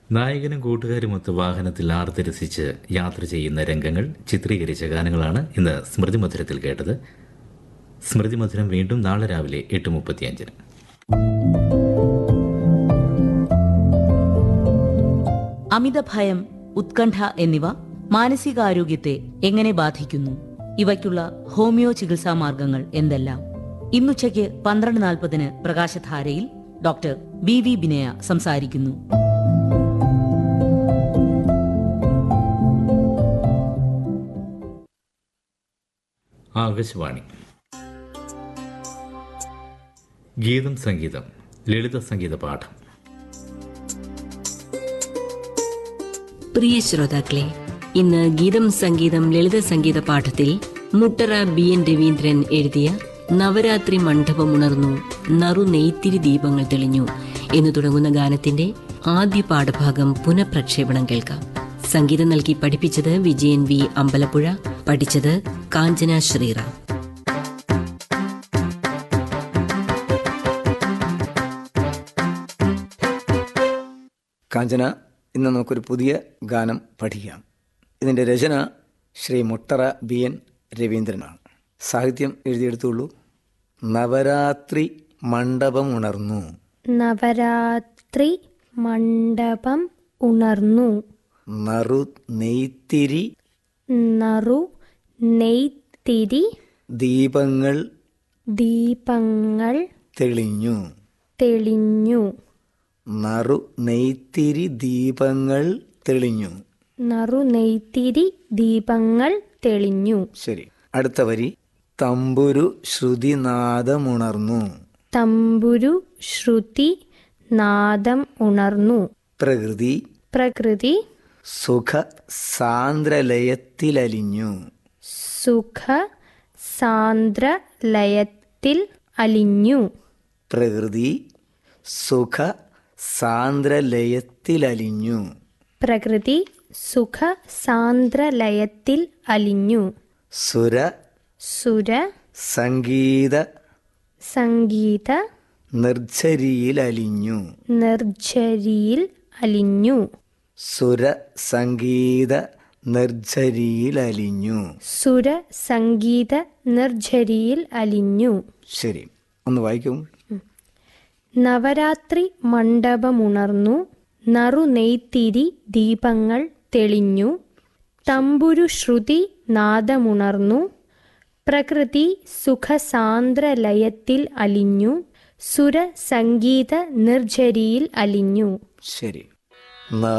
നായകനും കൂട്ടുകാരുമൊത്ത് വാഹനത്തിൽ ആർത്തിരസിച്ച് യാത്ര ചെയ്യുന്ന രംഗങ്ങൾ ചിത്രീകരിച്ച ഗാനങ്ങളാണ് ഇന്ന് സ്മൃതി മധുരത്തിൽ കേട്ടത് സ്മൃതി മധുരം വീണ്ടും നാളെ രാവിലെ എട്ട് മുപ്പത്തിയഞ്ചിന് അമിതഭയം ഉത്കണ്ഠ എന്നിവ മാനസികാരോഗ്യത്തെ എങ്ങനെ ബാധിക്കുന്നു ഇവയ്ക്കുള്ള ഹോമിയോ ചികിത്സാ മാർഗങ്ങൾ എന്തെല്ലാം ഇന്നുച്ചയ്ക്ക് പന്ത്രണ്ട് നാൽപ്പതിന് പ്രകാശധാരയിൽ ഡോക്ടർ ബി വി ബിനയ സംസാരിക്കുന്നു ആകാശവാണി ഗീതം സംഗീതം ലളിത സംഗീത പാഠം പ്രിയ ശ്രോതാക്കളെ ഇന്ന് ഗീതം സംഗീതം ലളിത സംഗീത പാഠത്തിൽ മുട്ടറ ബി എൻ രവീന്ദ്രൻ എഴുതിയ നവരാത്രി മണ്ഡപം ഉണർന്നു നറു നെയ്ത്തിരി ദീപങ്ങൾ തെളിഞ്ഞു എന്ന് തുടങ്ങുന്ന ഗാനത്തിന്റെ ആദ്യ പാഠഭാഗം പുനഃപ്രക്ഷേപണം കേൾക്കാം സംഗീതം നൽകി പഠിപ്പിച്ചത് വിജയൻ വി അമ്പലപ്പുഴ പഠിച്ചത് കാഞ്ചന ശ്രീറാം കാഞ്ചന ഇന്ന് നമുക്കൊരു പുതിയ ഗാനം പഠിക്കാം ഇതിൻ്റെ രചന ശ്രീ മുട്ടറ ബി എൻ രവീന്ദ്രനാണ് സാഹിത്യം എഴുതിയെടുത്തുള്ളൂ നവരാത്രി മണ്ഡപം ഉണർന്നു നവരാത്രി മണ്ഡപം ഉണർന്നു നറു നെയ്ത്തിരി നറു നെയ്ത്തിരി ദീപങ്ങൾ ദീപങ്ങൾ തെളിഞ്ഞു തെളിഞ്ഞു നറു നെയ്ത്തിരി ദീപങ്ങൾ തെളിഞ്ഞു നറു നെയ്ത്തിരി ദീപങ്ങൾ തെളിഞ്ഞു ശരി അടുത്ത വരി തമ്പുരു ശ്രുതിനാദമുണർന്നു തമ്പുരു ശ്രുതി നാദം ഉണർന്നു പ്രകൃതി പ്രകൃതി സുഖ സാന്ദ്രലയത്തിലലിഞ്ഞു സുഖ സാന്ദ്ര ലയത്തിൽ അലിഞ്ഞു പ്രകൃതി സുഖ സാന്ദ്രലയത്തിലലിഞ്ഞു പ്രകൃതി സുഖ സാന്ദ്ര ലയത്തിൽ അലിഞ്ഞു സുര സുര സംഗീത സംഗീത നിർജ്ജരിയിലലിഞ്ഞു നിർജ്ജരിയിൽ അലിഞ്ഞു സുര സംഗീത നിർജ്ജരിയിലലിഞ്ഞു സുര സംഗീത നിർജ്ജരിയിൽ അലിഞ്ഞു ശരി ഒന്ന് വായിക്കും നവരാത്രി മണ്ഡപമുണർന്നു നറുനെയ്ത്തിരി ദീപങ്ങൾ തെളിഞ്ഞു തമ്പുരു ശ്രുതി നാദമുണർന്നു പ്രകൃതി സുഖസാന്ദ്ര ലയത്തിൽ അലിഞ്ഞു സുര സംഗീത നിർജ്ജരിയിൽ അലിഞ്ഞു ശരി